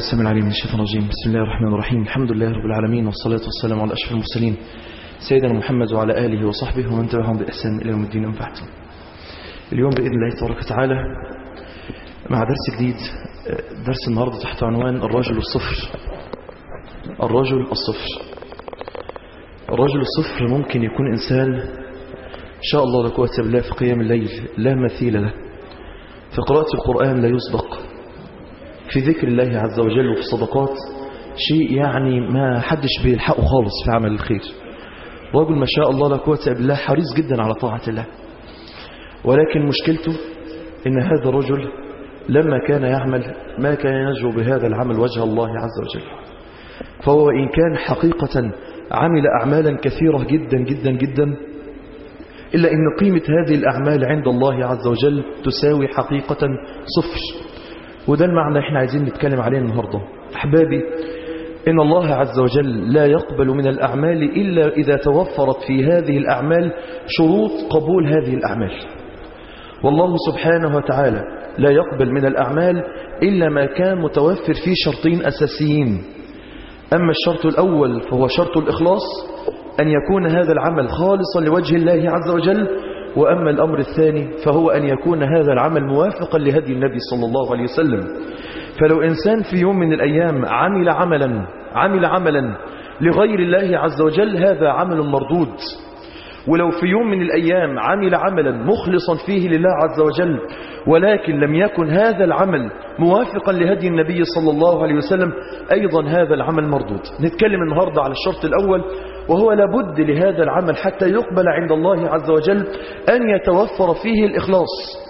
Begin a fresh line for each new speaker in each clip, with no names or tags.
السميع العليم من الشيطان الرجيم بسم الله الرحمن الرحيم الحمد لله رب العالمين والصلاة والسلام على أشرف المرسلين سيدنا محمد وعلى آله وصحبه ومن تبعهم بإحسان إلى يوم الدين أنفعت اليوم بإذن الله تبارك وتعالى مع درس جديد درس النهاردة تحت عنوان الرجل الصفر الرجل الصفر الرجل الصفر ممكن يكون إنسان إن شاء الله لا قوة إلا بالله في قيام الليل لا مثيل له في قراءة القرآن لا يسبق في ذكر الله عز وجل وفي الصدقات شيء يعني ما حدش بيلحقه خالص في عمل الخير رجل ما شاء الله لا قوة إلا بالله حريص جدا على طاعة الله ولكن مشكلته إن هذا الرجل لما كان يعمل ما كان ينجو بهذا العمل وجه الله عز وجل فهو إن كان حقيقة عمل أعمالا كثيرة جدا جدا جدا إلا أن قيمة هذه الأعمال عند الله عز وجل تساوي حقيقة صفر وده المعنى احنا عايزين نتكلم عليه النهاردة أحبابي إن الله عز وجل لا يقبل من الأعمال إلا إذا توفرت في هذه الأعمال شروط قبول هذه الأعمال والله سبحانه وتعالى لا يقبل من الأعمال إلا ما كان متوفر فيه شرطين أساسيين أما الشرط الأول فهو شرط الإخلاص أن يكون هذا العمل خالصا لوجه الله عز وجل وأما الأمر الثاني فهو أن يكون هذا العمل موافقا لهدي النبي صلى الله عليه وسلم فلو إنسان في يوم من الأيام عمل عملا عمل عملا لغير الله عز وجل هذا عمل مردود ولو في يوم من الأيام عمل عملا مخلصا فيه لله عز وجل ولكن لم يكن هذا العمل موافقا لهدي النبي صلى الله عليه وسلم أيضا هذا العمل مردود نتكلم النهاردة على الشرط الأول وهو لابد لهذا العمل حتى يقبل عند الله عز وجل أن يتوفر فيه الإخلاص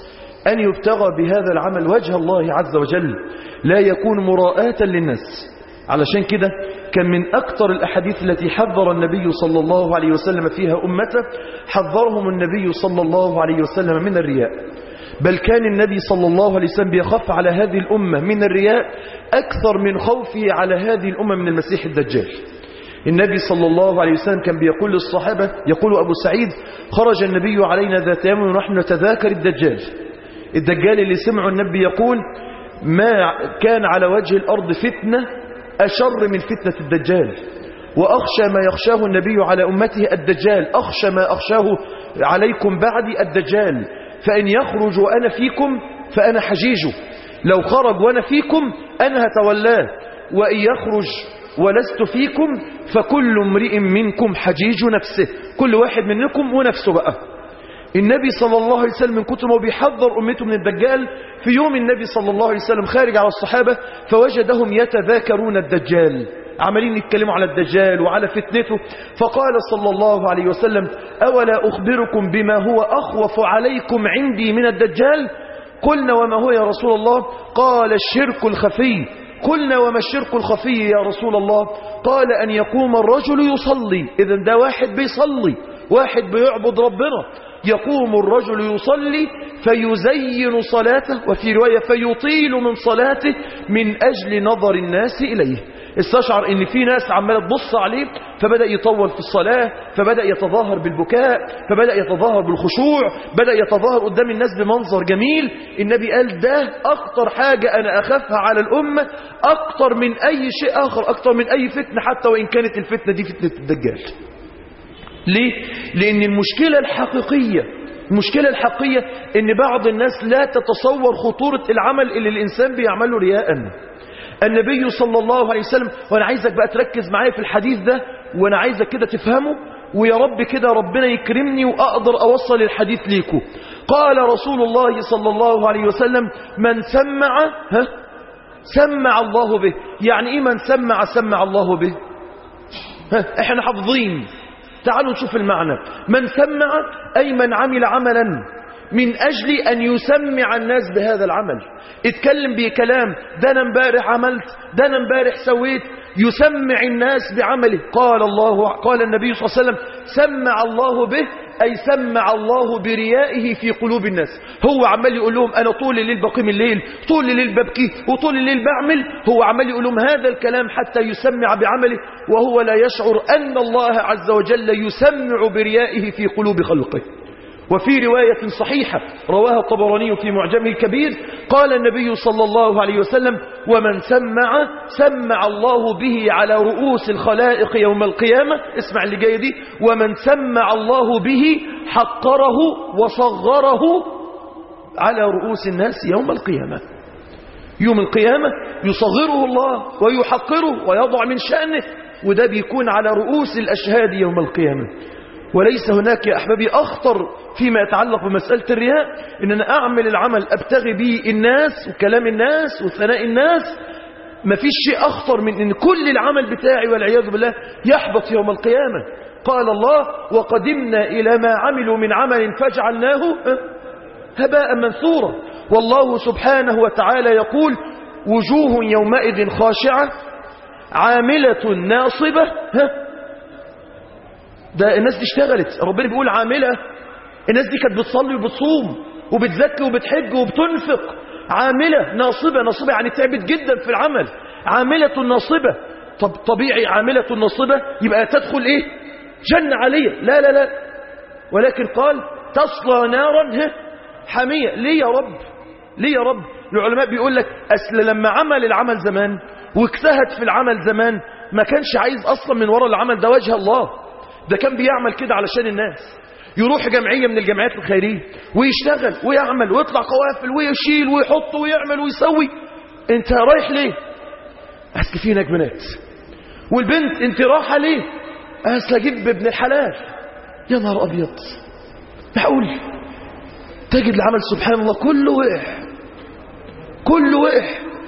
أن يبتغى بهذا العمل وجه الله عز وجل لا يكون مراءة للناس علشان كده كان من أكثر الأحاديث التي حذر النبي صلى الله عليه وسلم فيها أمته حذرهم النبي صلى الله عليه وسلم من الرياء بل كان النبي صلى الله عليه وسلم بيخف على هذه الأمة من الرياء أكثر من خوفه على هذه الأمة من المسيح الدجال النبي صلى الله عليه وسلم كان بيقول للصحابة يقول أبو سعيد خرج النبي علينا ذات يوم ونحن نتذاكر الدجال الدجال اللي سمعه النبي يقول ما كان على وجه الأرض فتنة أشر من فتنة الدجال وأخشى ما يخشاه النبي على أمته الدجال أخشى ما أخشاه عليكم بعدي الدجال فإن يخرج وأنا فيكم فأنا حجيجه لو خرج وأنا فيكم أنا هتولاه وإن يخرج ولست فيكم فكل امرئ منكم حجيج نفسه كل واحد منكم ونفسه بقى النبي صلى الله عليه وسلم من كتر ما بيحذر أمته من الدجال في يوم النبي صلى الله عليه وسلم خارج على الصحابة فوجدهم يتذاكرون الدجال عمالين يتكلموا على الدجال وعلى فتنته فقال صلى الله عليه وسلم أولا أخبركم بما هو أخوف عليكم عندي من الدجال قلنا وما هو يا رسول الله قال الشرك الخفي قلنا وما الشرك الخفي يا رسول الله قال أن يقوم الرجل يصلي إذا ده واحد بيصلي واحد بيعبد ربنا يقوم الرجل يصلي فيزين صلاته وفي رواية فيطيل من صلاته من أجل نظر الناس إليه استشعر ان في ناس عماله تبص عليه فبدأ يطول في الصلاة فبدأ يتظاهر بالبكاء فبدأ يتظاهر بالخشوع بدأ يتظاهر قدام الناس بمنظر جميل النبي قال ده أخطر حاجة أنا أخافها على الأمة أكتر من أي شيء آخر أكتر من أي فتنة حتى وإن كانت الفتنة دي فتنة الدجال ليه؟ لأن المشكلة الحقيقية المشكلة الحقيقية أن بعض الناس لا تتصور خطورة العمل اللي الإنسان بيعمله رياءً النبي صلى الله عليه وسلم وانا عايزك بقى تركز معايا في الحديث ده وانا عايزك كده تفهمه ويا رب كده ربنا يكرمني واقدر اوصل الحديث ليكم قال رسول الله صلى الله عليه وسلم من سمع ها سمع الله به يعني ايه من سمع سمع الله به ها احنا حافظين تعالوا نشوف المعنى من سمع اي من عمل عملا من أجل أن يسمع الناس بهذا العمل اتكلم بكلام ده أنا امبارح عملت ده أنا امبارح سويت يسمع الناس بعمله قال الله قال النبي صلى الله عليه وسلم سمع الله به أي سمع الله بريائه في قلوب الناس هو عمال يقول لهم أنا طول الليل بقيم الليل طول الليل ببكي وطول الليل بعمل هو عمال يقول لهم هذا الكلام حتى يسمع بعمله وهو لا يشعر أن الله عز وجل يسمع بريائه في قلوب خلقه وفي رواية صحيحة رواها الطبراني في معجمه الكبير قال النبي صلى الله عليه وسلم ومن سمع سمع الله به على رؤوس الخلائق يوم القيامة اسمع اللي جاي دي ومن سمع الله به حقره وصغره على رؤوس الناس يوم القيامة يوم القيامة يصغره الله ويحقره ويضع من شأنه وده بيكون على رؤوس الأشهاد يوم القيامة وليس هناك يا أحبابي أخطر فيما يتعلق بمسألة الرياء إن أنا أعمل العمل أبتغي به الناس وكلام الناس وثناء الناس ما فيش شيء أخطر من أن كل العمل بتاعي والعياذ بالله يحبط يوم القيامة قال الله وقدمنا إلى ما عملوا من عمل فجعلناه هباء منثورا والله سبحانه وتعالى يقول وجوه يومئذ خاشعة عاملة ناصبة ها ده الناس دي اشتغلت ربنا بيقول عاملة الناس دي كانت بتصلي وبتصوم وبتزكي وبتحج وبتنفق عاملة ناصبة ناصبة يعني تعبت جدا في العمل عاملة ناصبة طب طبيعي عاملة ناصبة يبقى تدخل ايه جنة عليا لا لا لا ولكن قال تصلى نارا ها حامية ليه يا رب ليه يا رب العلماء بيقول لك أصل لما عمل العمل زمان واجتهد في العمل زمان ما كانش عايز أصلا من وراء العمل ده وجه الله ده كان بيعمل كده علشان الناس يروح جمعية من الجمعيات الخيرية ويشتغل ويعمل ويطلع قوافل ويشيل ويحط ويعمل ويسوي انت رايح ليه اصل في هناك بنات والبنت انت رايحه ليه اصل اجيب ابن الحلال يا نهار ابيض معقول تجد العمل سبحان الله كله وقع كله وقع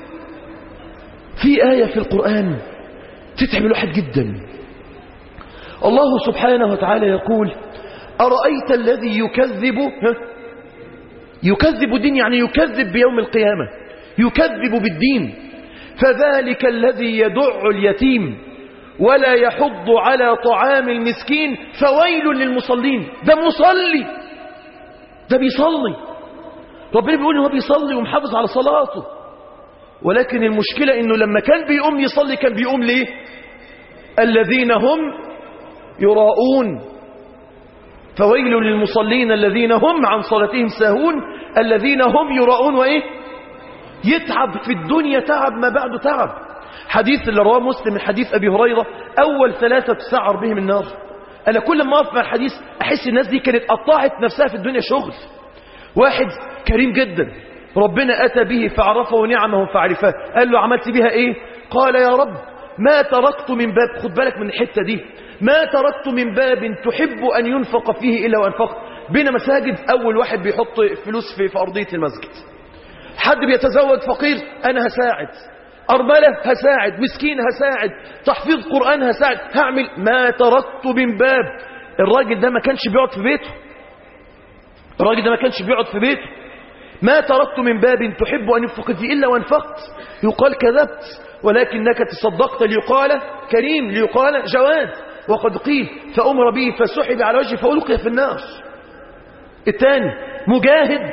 في آية في القرآن تتعب الواحد جدا الله سبحانه وتعالى يقول أرأيت الذي يكذب ها؟ يكذب الدين يعني يكذب بيوم القيامة يكذب بالدين فذلك الذي يدع اليتيم ولا يحض على طعام المسكين فويل للمصلين ده مصلي ده بيصلي ربنا بيقول هو بيصلي ومحافظ على صلاته ولكن المشكلة انه لما كان بيقوم يصلي كان بيقوم ليه الذين هم يراؤون فويل للمصلين الذين هم عن صلاتهم ساهون الذين هم يراؤون وإيه يتعب في الدنيا تعب ما بعد تعب حديث اللي رواه مسلم من حديث أبي هريرة أول ثلاثة تسعر بهم النار أنا كل ما أقف مع الحديث أحس الناس دي كانت قطعت نفسها في الدنيا شغل واحد كريم جدا ربنا أتى به فعرفه نعمه فعرفاه قال له عملت بها إيه قال يا رب ما تركت من باب خد بالك من الحتة دي ما تركت من باب تحب أن ينفق فيه إلا وأنفقت بين مساجد أول واحد بيحط فلوس في, في أرضية المسجد حد بيتزوج فقير أنا هساعد أرملة هساعد مسكين هساعد تحفيظ قرآن هساعد هعمل ما تركت من باب الراجل ده ما كانش بيقعد في بيته الراجل ده ما كانش بيقعد في بيته ما تركت من باب تحب أن ينفق فيه إلا وانفقت يقال كذبت ولكنك تصدقت ليقال كريم ليقال جواد وقد قيل فأمر به فسحب على وجهه فألقي في النار الثاني مجاهد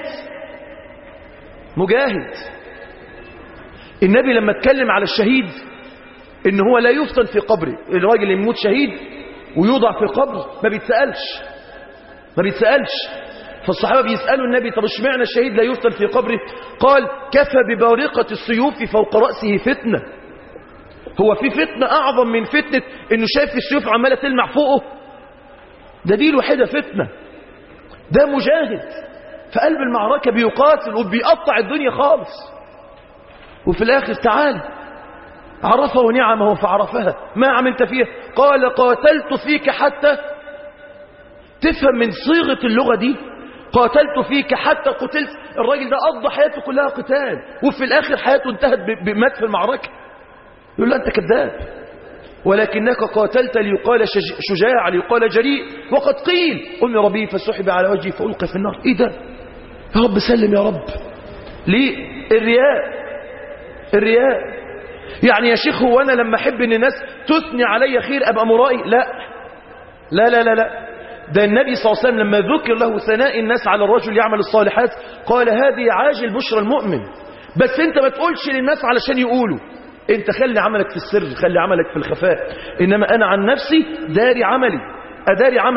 مجاهد النبي لما اتكلم على الشهيد ان هو لا يفتن في قبره الراجل اللي يموت شهيد ويوضع في قبر ما بيتسألش ما بيتسألش فالصحابة بيسألوا النبي طب اشمعنى الشهيد لا يفتن في قبره قال كفى ببارقة السيوف فوق رأسه فتنة هو في فتنة أعظم من فتنة إنه شايف السيوف عمالة تلمع فوقه ده دي الوحيدة فتنة ده مجاهد في قلب المعركة بيقاتل وبيقطع الدنيا خالص وفي الآخر تعال عرفه نعمه فعرفها ما عملت فيها قال قاتلت فيك حتى تفهم من صيغة اللغة دي قاتلت فيك حتى قتلت الراجل ده قضى حياته كلها قتال وفي الآخر حياته انتهت بمات في المعركة يقول له أنت كذاب ولكنك قاتلت ليقال شجاع ليقال جريء وقد قيل أمر به فسحب على وجهه فألقى في النار إيه ده يا رب سلم يا رب ليه الرياء الرياء يعني يا شيخ هو أنا لما أحب أن الناس تثني علي خير أبقى مرائي لا لا لا لا, لا. ده النبي صلى الله عليه وسلم لما ذكر له ثناء الناس على الرجل يعمل الصالحات قال هذه عاجل بشرى المؤمن بس انت ما تقولش للناس علشان يقولوا انت خلي عملك في السر خلي عملك في الخفاء انما انا عن نفسي داري عملي اداري عملي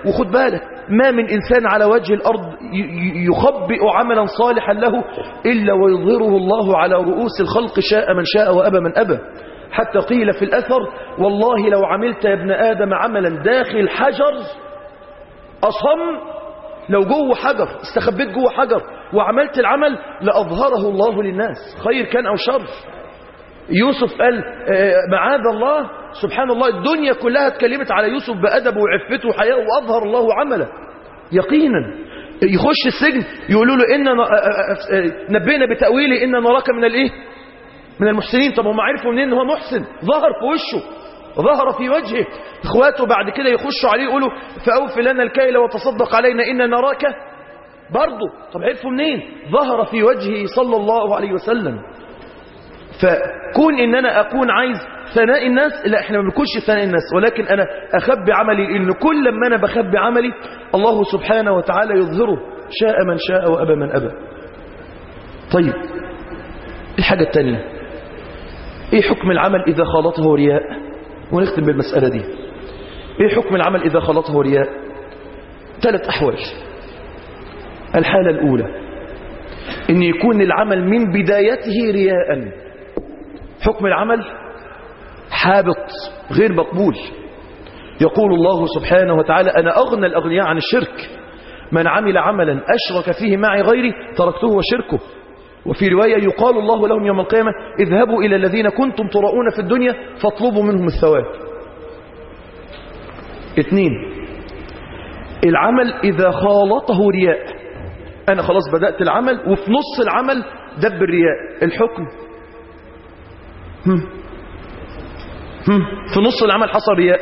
وخد بالك ما من إنسان على وجه الأرض يخبئ عملا صالحا له إلا ويظهره الله على رؤوس الخلق شاء من شاء وأبى من أبى حتى قيل في الأثر والله لو عملت يا ابن آدم عملا داخل حجر أصم لو جوه حجر استخبيت جوه حجر وعملت العمل لأظهره الله للناس خير كان أو شر يوسف قال معاذ الله سبحان الله الدنيا كلها اتكلمت على يوسف بأدبه وعفته وحياءه وأظهر الله عمله يقينا يخش السجن يقولوا له إن نبينا بتأويله إن نراك من الإيه من المحسنين طب هم عرفوا منين ان هو محسن ظهر في وشه ظهر في وجهه اخواته بعد كده يخشوا عليه يقولوا فأوف لنا الكيل وتصدق علينا إن نراك برضه طب عرفوا منين ظهر في وجهه صلى الله عليه وسلم فكون ان انا اكون عايز ثناء الناس لا احنا ما بنكونش ثناء الناس ولكن انا اخبي عملي لان كل ما انا بخبي عملي الله سبحانه وتعالى يظهره شاء من شاء وابى من ابى طيب الحاجة الثانية ايه حكم العمل اذا خالطه رياء ونختم بالمسألة دي ايه حكم العمل اذا خالطه رياء ثلاث احوال الحالة الاولى ان يكون العمل من بدايته رياء حكم العمل حابط غير مقبول يقول الله سبحانه وتعالى أنا أغنى الأغنياء عن الشرك من عمل عملا أشرك فيه معي غيري تركته وشركه وفي رواية يقال الله لهم يوم القيامة اذهبوا إلى الذين كنتم تراؤون في الدنيا فاطلبوا منهم الثواب اثنين العمل إذا خالطه رياء أنا خلاص بدأت العمل وفي نص العمل دب الرياء الحكم هم. هم. في نص العمل حصل رياء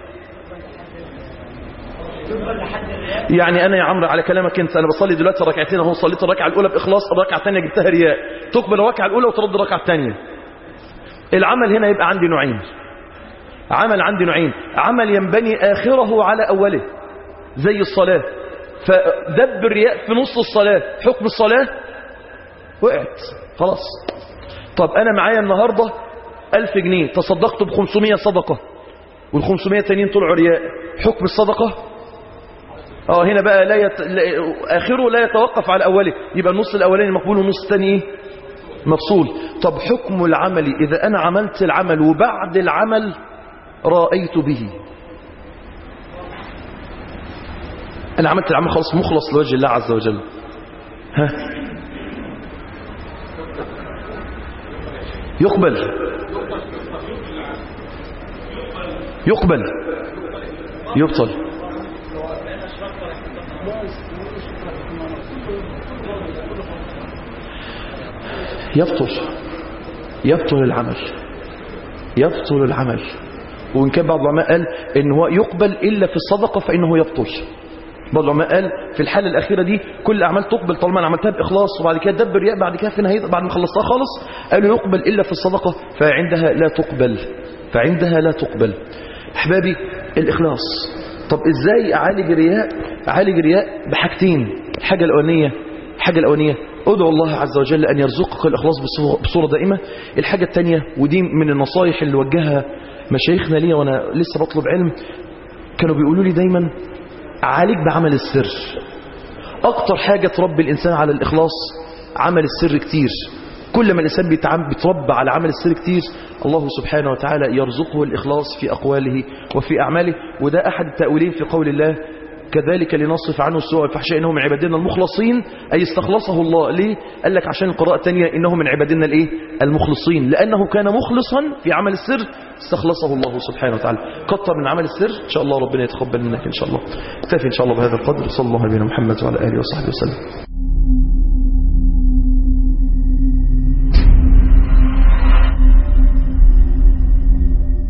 يعني انا يا عمرو على كلامك انت انا بصلي دلوقتي ركعتين اهو صليت الركعه الاولى باخلاص الركعه الثانيه جبتها رياء تقبل الركعه الاولى وترد الركعه الثانيه العمل هنا يبقى عندي نوعين عمل عندي نوعين عمل ينبني اخره على اوله زي الصلاه فدب الرياء في نص الصلاه حكم الصلاه وقعت خلاص طب انا معايا النهارده 1000 جنيه تصدقت ب 500 صدقه وال 500 تانيين طلعوا رياء حكم الصدقه اه هنا بقى لا يت... لا... اخره لا يتوقف على اوله يبقى النص الاولاني مقبول والنص الثاني ايه مفصول طب حكم العمل اذا انا عملت العمل وبعد العمل رايت به انا عملت العمل خلاص مخلص لوجه الله عز وجل ها يقبل يقبل يبطل يبطل يبطل العمل يبطل العمل وإن كان بعض العلماء قال إن هو يقبل إلا في الصدقة فإنه يبطل بعض العلماء قال في الحالة الأخيرة دي كل الأعمال تقبل طالما أنا عملتها بإخلاص وبعد كده دب رياء بعد كده في نهاية بعد ما خلصتها خالص قالوا يقبل إلا في الصدقة فعندها لا تقبل فعندها لا تقبل أحبابي الإخلاص طب إزاي أعالج رياء أعالج رياء بحاجتين الحاجة الأولانية الحاجة الأولانية ادعو الله عز وجل أن يرزقك الإخلاص بصورة دائمة الحاجة الثانية ودي من النصايح اللي وجهها مشايخنا لي وأنا لسه بطلب علم كانوا بيقولوا لي دايما عالج بعمل السر أكتر حاجة تربي الإنسان على الإخلاص عمل السر كتير كل ما الإنسان بيتربى على عمل السر كتير الله سبحانه وتعالى يرزقه الإخلاص في أقواله وفي أعماله وده أحد التأويلين في قول الله كذلك لنصف عنه السوء والفحشاء إنه من عبادنا المخلصين أي استخلصه الله ليه قال لك عشان القراءة الثانية إنه من عبادنا الإيه المخلصين لأنه كان مخلصا في عمل السر استخلصه الله سبحانه وتعالى كتر من عمل السر إن شاء الله ربنا يتقبل منك إن شاء الله اكتفي إن شاء الله بهذا القدر صلى الله عليه محمد وعلى آله وصحبه وسلم